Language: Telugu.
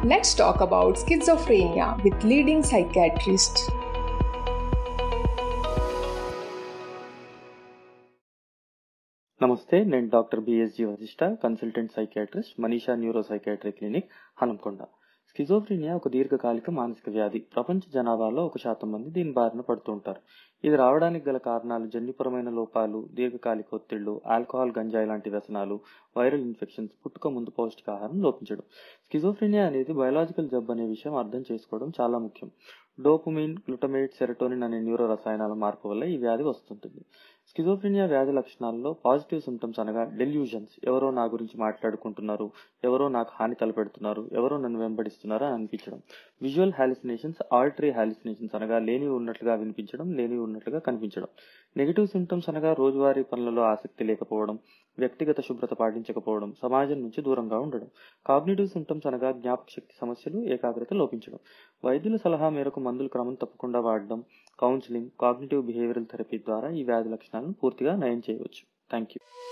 Let's talk about schizophrenia with leading psychiatrist. నమస్తే నేను doctor BSG Vasishta consultant psychiatrist Manisha neuro psychiatry clinic Hanamkonda schizophrenia ఒక దీర్ఘకాలిక మానసిక వ్యాధి ప్రపంచ జనాభాలో ఒక శాతం మంది దీని బారిన పడుతూ ఉంటారు ఇది రావడానికి గల కారణాలు జన్యుపరమైన లోపాలు దీర్ఘకాలిక ఒత్తిళ్లు ఆల్కహాల్ గంజాయి లాంటి వ్యసనాలు వైరల్ ఇన్ఫెక్షన్స్ పుట్టుక ముందు పౌష్టికాహారం లోపించడం స్కిజోఫ్రీనియా అనేది బయలాజికల్ జబ్బు అనే విషయం అర్థం చేసుకోవడం చాలా ముఖ్యం డోపమిన్ గ్లూటమేట్ సెరటోనిన్ అనే న్యూరో రసాయనాల మార్పు వల్ల ఈ వ్యాధి వస్తుంటుంది స్కిజోఫ్రీనియా వ్యాధి లక్షణాల్లో పాజిటివ్ సిమ్టమ్స్ అనగా డెల్యూజన్స్ ఎవరో నా గురించి మాట్లాడుకుంటున్నారు ఎవరో నాకు హాని తలపెడుతున్నారు ఎవరో నన్ను వెంబడిస్తున్నారు అని అనిపించడం విజువల్ హాలిసినేషన్స్ ఆల్టరీ హాలిసినేషన్స్ అనగా లేని ఉన్నట్లుగా వినిపించడం లేని ఉన్నట్లుగా కనిపించడం నెగిటివ్ సిమ్టమ్స్ అనగా రోజువారీ పనులలో ఆసక్తి లేకపోవడం వ్యక్తిగత శుభ్రత పాటించకపోవడం సమాజం నుంచి దూరంగా ఉండడం కాగ్నిటివ్ సిమ్టమ్స్ అనగా జ్ఞాపక శక్తి సమస్యలు ఏకాగ్రత లోపించడం వైద్యుల సలహా మేరకు మందులు క్రమం తప్పకుండా వాడడం కౌన్సిలింగ్ కాగ్నిటివ్ బిహేవియరల్ థెరపీ ద్వారా ఈ వ్యాధి లక్షణాలను పూర్తిగా నయం చేయవచ్చు థ్యాంక్ యూ